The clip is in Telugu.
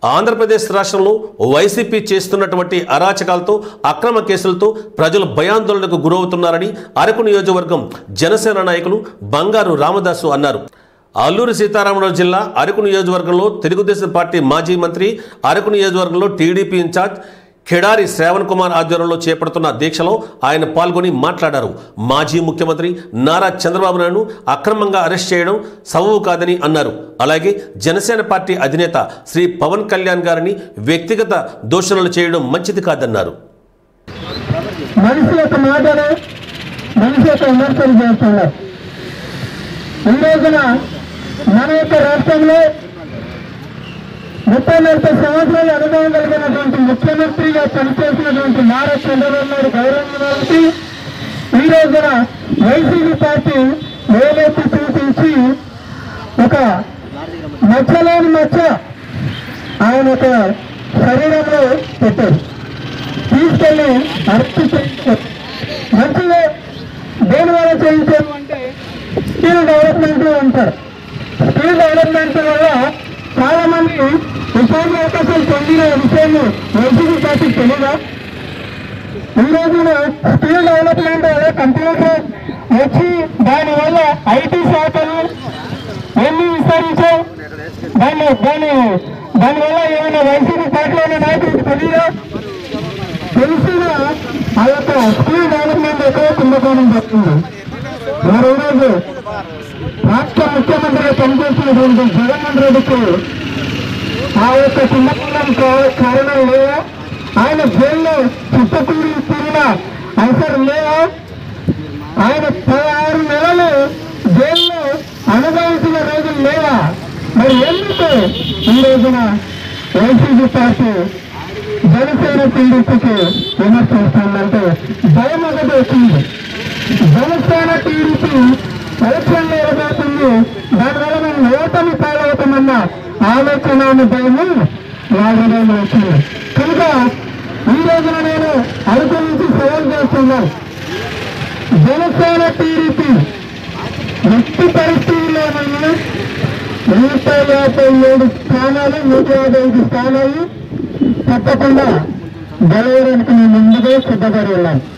ఆంధ్రప్రదేశ్ రాష్ట్రంలో వైసీపీ చేస్తున్నటువంటి అరాచకాలతో అక్రమ కేసులతో ప్రజలు భయాందోళనకు గురవుతున్నారని అరకు నియోజకవర్గం జనసేన నాయకులు బంగారు రామదాసు అన్నారు అల్లూరి సీతారామరాజు జిల్లా అరకు నియోజకవర్గంలో తెలుగుదేశం పార్టీ మాజీ మంత్రి అరకు నియోజకవర్గంలో టీడీపీ ఇన్ఛార్జ్ కెడారి శ్రావణ్ కుమార్ ఆధ్వర్యంలో చేపడుతున్న దీక్షలో ఆయన పాల్గొని మాట్లాడారు మాజీ ముఖ్యమంత్రి నారా చంద్రబాబు నాయుడు అక్రమంగా అరెస్ట్ చేయడం సబబు కాదని అన్నారు అలాగే జనసేన పార్టీ అధినేత శ్రీ పవన్ కళ్యాణ్ గారిని వ్యక్తిగత దూషణలు చేయడం మంచిది కాదన్నారు మనిషి యొక్క మాటలు మనిషి యొక్క విమర్శలు చేస్తున్నారు ఈ రోజున మన యొక్క రాష్ట్రంలో ముప్పై నలభై సంవత్సరాల అనుభవం కలిగినటువంటి ముఖ్యమంత్రిగా పనిచేసినటువంటి నారా చంద్రబాబు నాయుడు గౌరవించడానికి ఈ రోజున వైసీపీ పార్టీ వేలెత్తి చూపించి ఒక మచ్చలేని మచ్చ ఆయన యొక్క శరీరంలో పెట్టారు తీసుకెళ్లి అరెస్ట్ చేయించారు మంచిగా దేని వల్ల చేయించారు అంటే స్కిల్ డెవలప్మెంట్ అంటారు స్కిల్ డెవలప్మెంట్ వల్ల చాలా మంది ఉపాధి అవకాశాలు పొందిన విషయాన్ని వైసీపీ పార్టీ తెలియదా ఈ రోజున స్కిల్ డెవలప్మెంట్ వల్ల కంప్యూటర్ వచ్చి దానివల్ల ఐటీ శాఖలు ఎన్ని విస్తరించాయి దాన్ని దాన్ని దానివల్ల ఏమైనా వైసీపీ పార్టీలో ఉన్న నాయకులకు తెలియదా తెలిసిన ఆ యొక్క స్కిల్ డెవలప్మెంట్ ఎక్కువ కుంభకోణం చెప్తుంది మరి ఈరోజు రాష్ట్ర ముఖ్యమంత్రిగా పనిచేస్తున్నటువంటి జగన్మోహన్ రెడ్డికి ఆ యొక్క కుంభకోణం కా- కారణం లేదా ఆయన జైల్లో చుట్టకూరి తిరిగిన అవసరం లేదా ఆయన పదహారు నెలలు జైల్లో అనుభవించిన రోజులు లేవా మరి ఎందుకు ఈ రోజున వైసీపీ పార్టీ జనసేన టీడీపీకి విమర్శిస్తుందంటే భయం ఒకటి వచ్చింది జనసేన టీడీపీ ఎలక్షన్ ఎరబోతుంది దానివల్ల మేము ఓటమి పాలవుతామన్న ఆలోచన అనే భయము వాళ్ళ వచ్చింది కనుక ఈ రోజున నేను అరకు నుంచి సవాల్ చేస్తున్నాను జనసేన టీడీపీ ఎట్టి పరిస్థితుల్లోనైనా నూట యాభై ఏడు స్థానాలు నూట యాభై ఐదు స్థానాలు తప్పకుండా గెలవడానికి మేము ముందుగా సిద్ధపడి ఉన్నాం